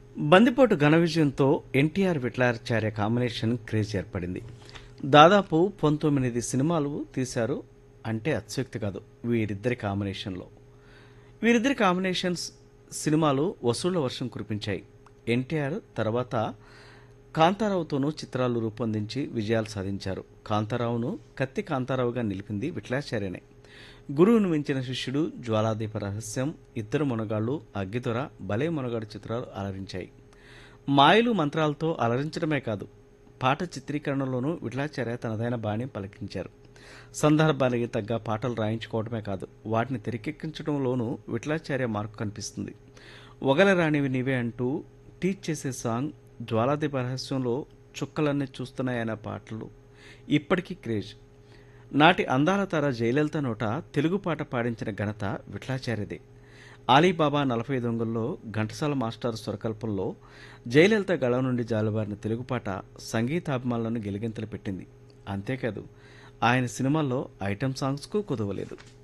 బందిపోటు ఘన విజయంతో ఎన్టీఆర్ విట్లాచార్య కాంబినేషన్ క్రేజ్ ఏర్పడింది దాదాపు పంతొమ్మిది సినిమాలు తీశారు అంటే అత్యుక్తి కాదు వీరిద్దరి కాంబినేషన్లో వీరిద్దరి కాంబినేషన్స్ సినిమాలు వసూళ్ల వర్షం కురిపించాయి ఎన్టీఆర్ తర్వాత కాంతారావుతోనూ చిత్రాలు రూపొందించి విజయాలు సాధించారు కాంతారావును కత్తి కాంతారావుగా నిలిపింది విఠలాచార్యనే గురువును మించిన శిష్యుడు జ్వాలాదీప రహస్యం ఇద్దరు మునగాళ్ళు అగ్గిదొర భలే మునగాడు చిత్రాలు అలరించాయి మాయలు మంత్రాలతో అలరించడమే కాదు పాట చిత్రీకరణలోనూ విఠలాచార్య తనదైన బాణి పలికించారు సందర్భానికి తగ్గ పాటలు రాయించుకోవడమే కాదు వాటిని తెరకెక్కించడంలోనూ విఠలాచార్య మార్కు కనిపిస్తుంది ఒగల రాణివి నీవే అంటూ టీచ్ చేసే సాంగ్ జ్వాలాదీప రహస్యంలో చుక్కలన్నీ చూస్తున్నాయన్న పాటలు ఇప్పటికీ క్రేజ్ నాటి అందాల తార జయలలిత నోట తెలుగు పాట పాడించిన ఘనత విఠలాచార్యదే ఆలీబాబా నలభై దొంగల్లో ఘంటసాల మాస్టర్ స్వరకల్పంలో జయలలిత గళం నుండి జాలువారిన తెలుగు పాట సంగీతాభిమానులను గెలిగింతలు పెట్టింది అంతేకాదు ఆయన సినిమాల్లో ఐటెం సాంగ్స్కు కుదవలేదు